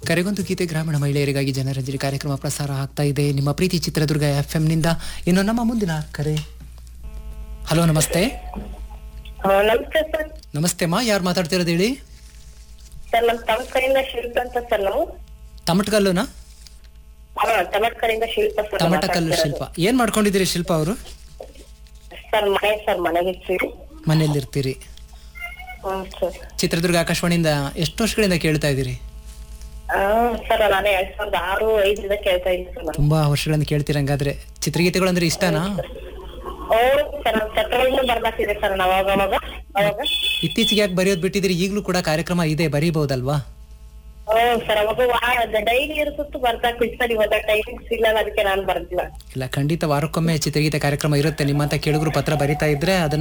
ಕರೆಗೊಂದು ಗೀತೆ ಗ್ರಾಮೀಣ ಮಹಿಳೆಯರಿಗಾಗಿ ಜನರಂಜನೆ ಕಾರ್ಯಕ್ರಮ ಪ್ರಸಾರ ಆಗ್ತಾ ಇದೆ ನಿಮ್ಮ ಪ್ರೀತಿ ಚಿತ್ರದುರ್ಗ ಎಫ್ ನಿಂದ ಇನ್ನು ನಮ್ಮ ಮುಂದಿನ ಕರೆ ಹಲೋ ನಮಸ್ತೆ ಆ, ನಮಸ್ತೆ ಸರ್ ನಮಸ್ತೆ ಮಾ ಯಾರು ಮಾತಾಡ್ತಿರೋದು ಹೇಳಿ ಸರ್ ನಮ್ ತಮ್ಮ ಕಡೆಯಿಂದ ಶಿಲ್ಪ ಅಂತ ಸರ್ ನಾವು ತಮಟ್ಕಲ್ಲುನಾ ಹಾ ಟಮಟ್ ಕಡೆಯಿಂದ ಶಿಲ್ಪ ಸರ್ ಟಮಟಕಲ್ಲು ಶಿಲ್ಪ ಏನ್ ಮಾಡ್ಕೊಂಡಿದ್ದೀರಿ ಶಿಲ್ಪ ಅವರು ಸರ್ ಮನೆ ಸರ್ ಮನೆಗೆ ಇರ್ತೀವಿ ಮನೆಯಲ್ಲಿರ್ತೀರಿ ಹ್ಮ್ ಸರ್ ಚಿತ್ರದುರ್ಗ ಆಕಾಶವಾಣಿಯಿಂದ ಎಷ್ಟು ವರ್ಷಗಳಿಂದ ಕೇಳ್ತಾ ಇದ್ದೀರಿ ಆ, ಸರ್ ನಾನು ಎರಡ್ ಸಾವಿರದ ಆರು ಐದರಿಂದ ಕೇಳ್ತಾ ಇದ್ದೀನಿ ಸರ್ ನಾನು ತುಂಬಾ ವರ್ಷಗಳಿಂದ ಕೇಳ್ತೀರ ಹಂಗಾದ್ರೆ ಚಿತ್ರಗೀತೆಗಳು ಅಂದ್ರೆ ಇಷ್ಟನಾ ಓ ಸರ್ ನಮ್ ಪತ್ರಗಳನ್ನು ಬರ್ದಾಕಿದೆ ಸರ್ ನಾವು ಅವಾಗ ಅವಾಗ ಅವಾಗ ಇತ್ತೀಚೆಗೆ ಯಾಕೆ ಬರೆಯೋದು ಬಿಟ್ಟಿದ್ದೀರಿ ಈಗಲೂ ಕೂಡ ಕಾರ್ಯಕ್ರಮ ಇದೆ ಬರೀಬಹುದಲ್ವಾ ಹ್ಮ್ ಸರ್ ಅವಾಗ ಡೈಲಿ ಇರುತ್ತೂ ಬರ್ದಾಕ್ತೀವಿ ಸರ್ ಇವಾಗ ಟೈಮಿಂಗ್ಸ್ ಇಲ್ಲ ಅದಕ್ಕೆ ನಾನು ಬರ್ದಿಲ್ಲ ಇಲ್ಲ ಖಂಡಿತ ವಾರಕ್ಕೊಮ್ಮೆ ಚಿತ್ರಗೀತೆ ಕಾರ್ಯಕ್ರಮ ಇರುತ್ತೆ ನಿಮ್ಮಂತ ಕೇಳುಗರು ಪತ್ರ ಬರಿತಾ ಇದ್ರೆ ಅದನ್ನ